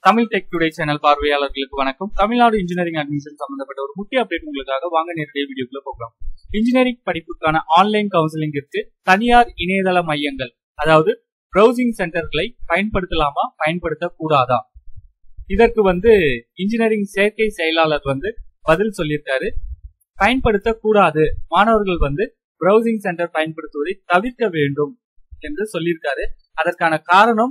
Tamil tech today channel பார்வையாளர்களுக்கு வணக்கம் Tamil Nadu engineering admission சம்பந்தப்பட்ட ஒரு முக்கிய அப்டேட் உங்களுக்காக வாங்க நேரடியாக வீடியோக்குள்ள போகலாம் இன்ஜினியரிங் படிப்புக்கான ஆன்லைன் கவுன்சிலிங்கிற்கு தனியார் இணையதள மையங்கள் அதாவது ப்ரௌசிங் சென்டர்களை பயன்படுத்தலாமா பயன்படுத்த கூடாதா இதற்கு வந்து இன்ஜினியரிங் சேர்க்கை செயலாளர் வந்து பதில் சொல்லியிருக்காரு பயன்படுத்த கூடாது மாணவர்கள் வந்து ப்ரௌசிங் சென்டர் பயன்படுத்துவதை தவிர்க்க வேண்டும் என்று சொல்லியிருக்காரு அதற்கான காரணம்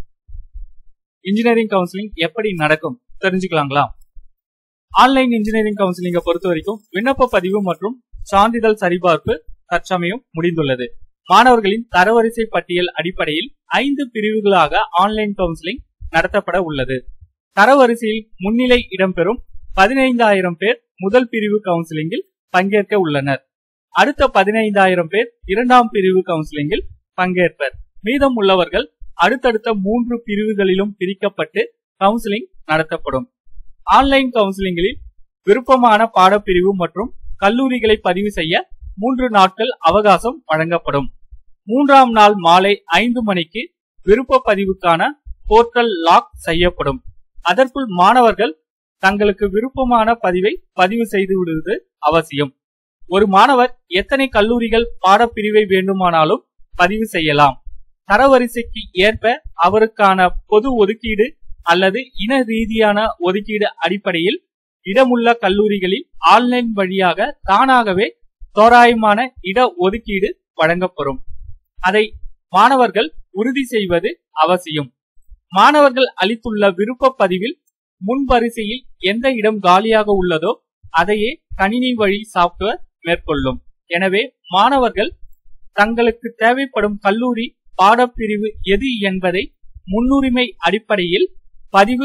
இன்ஜினியரிங் கவுன்சிலிங் எப்படி நடக்கும் தெரிஞ்சுக்கலாங்களா ஆன்லைன் இன்ஜினியரிங் கவுன்சிலிங்கை பொறுத்த வரைக்கும் விண்ணப்ப பதிவு மற்றும் சான்றிதழ் சரிபார்ப்பு தற்சமயம் முடிந்துள்ளது மாணவர்களின் தரவரிசை பட்டியல் அடிப்படையில் ஐந்து பிரிவுகளாக ஆன்லைன் கவுன்சிலிங் நடத்தப்பட உள்ளது தரவரிசையில் முன்னிலை இடம்பெறும் பதினைந்தாயிரம் பேர் முதல் பிரிவு கவுன்சிலிங்கில் பங்கேற்க உள்ளனர் அடுத்த பதினைந்தாயிரம் பேர் இரண்டாம் பிரிவு கவுன்சிலிங்கில் பங்கேற்பர் மீதம் உள்ளவர்கள் அடுத்தடுத்த மூன்று பிரிவுகளிலும் பிரிக்கப்பட்டு கவுன்சிலிங் நடத்தப்படும் ஆன்லைன் கவுன்சிலிங்கில் விருப்பமான பாடப்பிரிவு மற்றும் கல்லூரிகளை பதிவு செய்ய மூன்று நாட்கள் அவகாசம் வழங்கப்படும் மூன்றாம் நாள் மாலை ஐந்து மணிக்கு விருப்ப பதிவுக்கான போர்ட்டல் லாக் செய்யப்படும் அதற்குள் மாணவர்கள் தங்களுக்கு விருப்பமான பதிவை பதிவு செய்து விடுவது அவசியம் ஒரு மாணவர் எத்தனை கல்லூரிகள் பாடப்பிரிவை வேண்டுமானாலும் பதிவு செய்யலாம் தரவரிசைக்கு ஏற்ப அவருக்கான பொது ஒதுக்கீடு அல்லது இன ரீதியான ஒதுக்கீடு அடிப்படையில் இடமுள்ள கல்லூரிகளில் ஆன்லைன் வழியாக தானாகவே தோராயமான இட ஒதுக்கீடு வழங்கப்படும் அதை மாணவர்கள் உறுதி செய்வது அவசியம் மாணவர்கள் அளித்துள்ள விருப்ப பதிவில் முன்வரிசையில் எந்த இடம் காலியாக உள்ளதோ அதையே கணினி வழி சாப்ட்வேர் மேற்கொள்ளும் எனவே மாணவர்கள் தங்களுக்கு தேவைப்படும் கல்லூரி பாடப்பிரிவு எது என்பதை முன்னுரிமை அடிப்படையில் பதிவு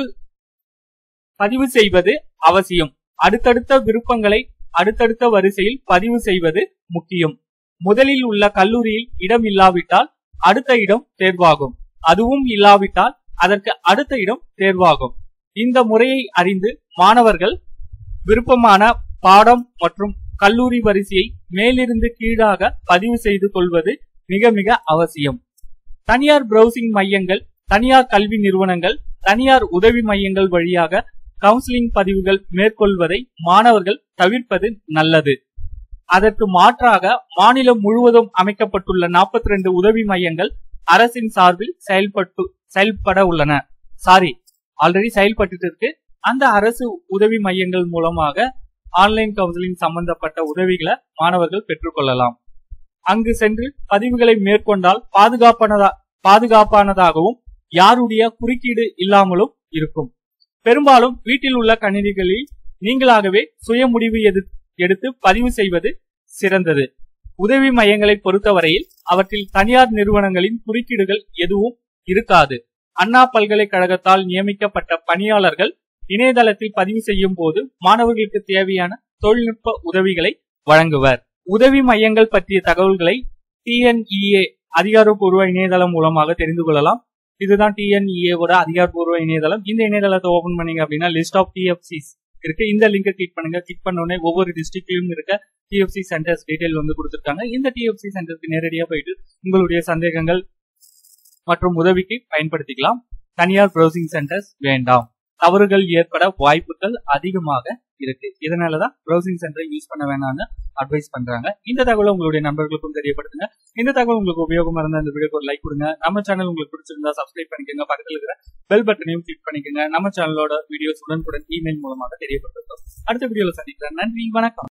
பதிவு செய்வது அவசியம் அடுத்தடுத்த விருப்பங்களை அடுத்தடுத்த வரிசையில் பதிவு செய்வது முக்கியம் முதலில் உள்ள கல்லூரியில் இடம் இல்லாவிட்டால் அடுத்த இடம் தேர்வாகும் அதுவும் இல்லாவிட்டால் அதற்கு அடுத்த இடம் தேர்வாகும் இந்த முறையை அறிந்து மாணவர்கள் விருப்பமான பாடம் மற்றும் கல்லூரி வரிசையை மேலிருந்து கீழாக பதிவு செய்து கொள்வது மிக மிக அவசியம் தனியார் பிரவுசிங் மையங்கள் தனியார் கல்வி நிறுவனங்கள் தனியார் உதவி மையங்கள் வழியாக கவுன்சிலிங் பதிவுகள் மேற்கொள்வதை மாணவர்கள் தவிர்ப்பது நல்லது அதற்கு மாற்றாக மாநிலம் முழுவதும் அமைக்கப்பட்டுள்ள நாற்பத்தி ரெண்டு உதவி மையங்கள் அரசின் சார்பில் செயல்பட்டு செயல்பட உள்ளன சாரி ஆல்ரெடி செயல்பட்டு இருக்கு அந்த அரசு உதவி மையங்கள் மூலமாக ஆன்லைன் கவுன்சிலிங் சம்பந்தப்பட்ட உதவிகளை மாணவர்கள் பெற்றுக்கொள்ளலாம் அங்கு சென்று பதிவுகளை மேற்கொண்டால் பாதுகாப்பானதா பாதுகாப்பானதாகவும் யாருடைய குறுக்கீடு இல்லாமலும் இருக்கும் பெரும்பாலும் வீட்டில் உள்ள கணினிகளில் நீங்களாகவே சுய முடிவு எடுத்து பதிவு செய்வது சிறந்தது உதவி மையங்களை பொறுத்தவரையில் அவற்றில் தனியார் நிறுவனங்களின் குறுக்கீடுகள் எதுவும் இருக்காது அண்ணா பல்கலைக்கழகத்தால் நியமிக்கப்பட்ட பணியாளர்கள் இணையதளத்தில் பதிவு செய்யும் போது மாணவர்களுக்கு தேவையான தொழில்நுட்ப உதவிகளை வழங்குவர் உதவி மையங்கள் பற்றிய தகவல்களை டிஎன்இஏ அதிகாரப்பூர்வ இணையதளம் மூலமாக தெரிந்து கொள்ளலாம் இதுதான் டிஎன்இஏவோட அதிகாரப்பூர்வ இணையதளம் இந்த இணையதளத்தை ஓபன் பண்ணீங்க அப்படின்னா லிஸ்ட் ஆஃப் டிஎஃப்சிஸ் இருக்கு இந்த லிங்கை கிளிக் பண்ணுங்க கிளிக் பண்ண உடனே ஒவ்வொரு டிஸ்ட்ரிக்ட்லயும் இருக்க டிஎஃப்சி சென்டர்ஸ் டீடைல் வந்து கொடுத்துருக்காங்க இந்த டிஎஃப்சி சென்டருக்கு நேரடியாக போயிட்டு உங்களுடைய சந்தேகங்கள் மற்றும் உதவிக்கு பயன்படுத்திக்கலாம் தனியார் ப்ரௌசிங் சென்டர்ஸ் வேண்டாம் தவறுகள் ஏற்பட வாய்ப்புகள் அதிகமாக இருக்கு இதனாலதான் ப்ரௌசிங் சென்டரை யூஸ் பண்ண வேணாம்னு அட்வைஸ் பண்றாங்க இந்த தகவலை உங்களுடைய நண்பர்களுக்கும் தெரியப்படுத்துங்க இந்த தகவல் உங்களுக்கு உபயோகமா இருந்தா இந்த வீடியோக்கு ஒரு லைக் கொடுங்க நம்ம சேனல் உங்களுக்கு பிடிச்சிருந்தா சப்ஸ்கிரைப் பண்ணிக்கோங்க பக்கத்தில் இருக்கிற பெல் பட்டனையும் கிளிக் பண்ணிக்கோங்க நம்ம சேனலோட வீடியோஸ் உடனுக்குடன் இமெயில் மூலமாக தெரியப்படுத்தும் அடுத்த வீடியோல சந்திக்கிறேன் நன்றி வணக்கம்